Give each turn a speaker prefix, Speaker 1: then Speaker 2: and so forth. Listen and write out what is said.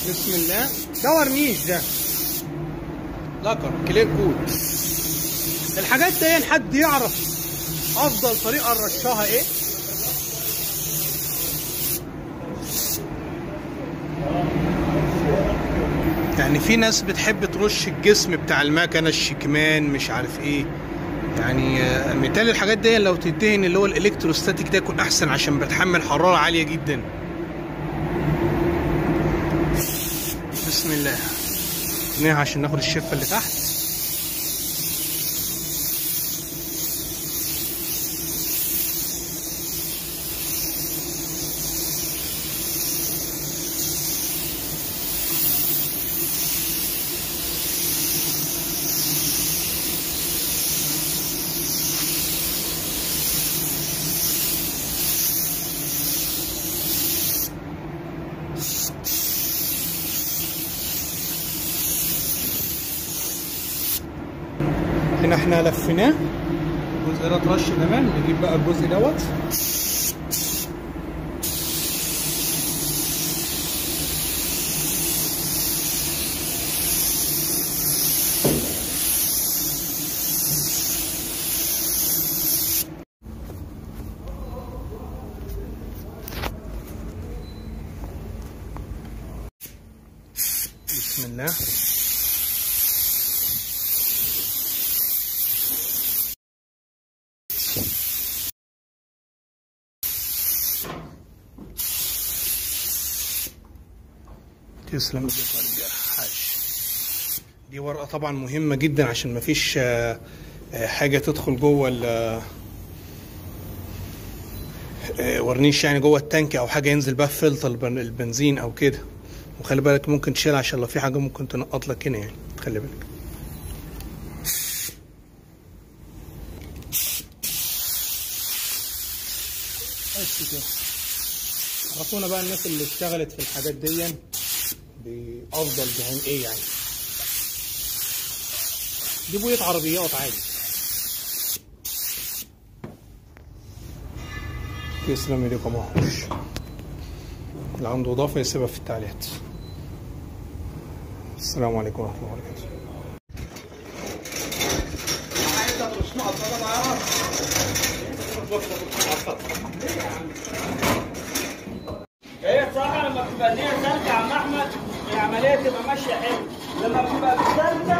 Speaker 1: بسم الله ده ورنيش ده لكر كلير كود الحاجات دي حد يعرف افضل طريقه نرشها ايه يعني في ناس بتحب ترش الجسم بتاع المكنه الشكمان مش عارف ايه يعني آه، مثال الحاجات دي لو تدهن اللي هو الالكتروستاتيك ده يكون احسن عشان بتحمل حراره عاليه جدا بسم الله نهى عشان ناخد الشفه اللي تحت هنا احنا لفيناه الجزء ده اترش تمام نجيب بقى الجزء دوت بسم الله تسلم ايدك يا رجاله حاج دي ورقه طبعا مهمه جدا عشان مفيش آه، آه، حاجه تدخل جوه ال آه، ورنيش يعني جوه التانك او حاجه ينزل بقى في فلتر البن- البنزين او كده وخلي بالك ممكن تشيلها عشان لو في حاجه ممكن تنقط لك هنا يعني خلي بالك بس كده عرفونا بقى الناس اللي اشتغلت في الحاجات دي بافضل دهان ايه يعني دي بوية عربيات عادي تسلم ايديكم يا وحوش اللي عنده اضافه يسيبها في التعليقات السلام عليكم ورحمه الله وبركاته
Speaker 2: هي بصراحة لما بتبقى الدنيا سالكة يا عم أحمد العملية تبقى ماشية حلو لما بتبقى سالكة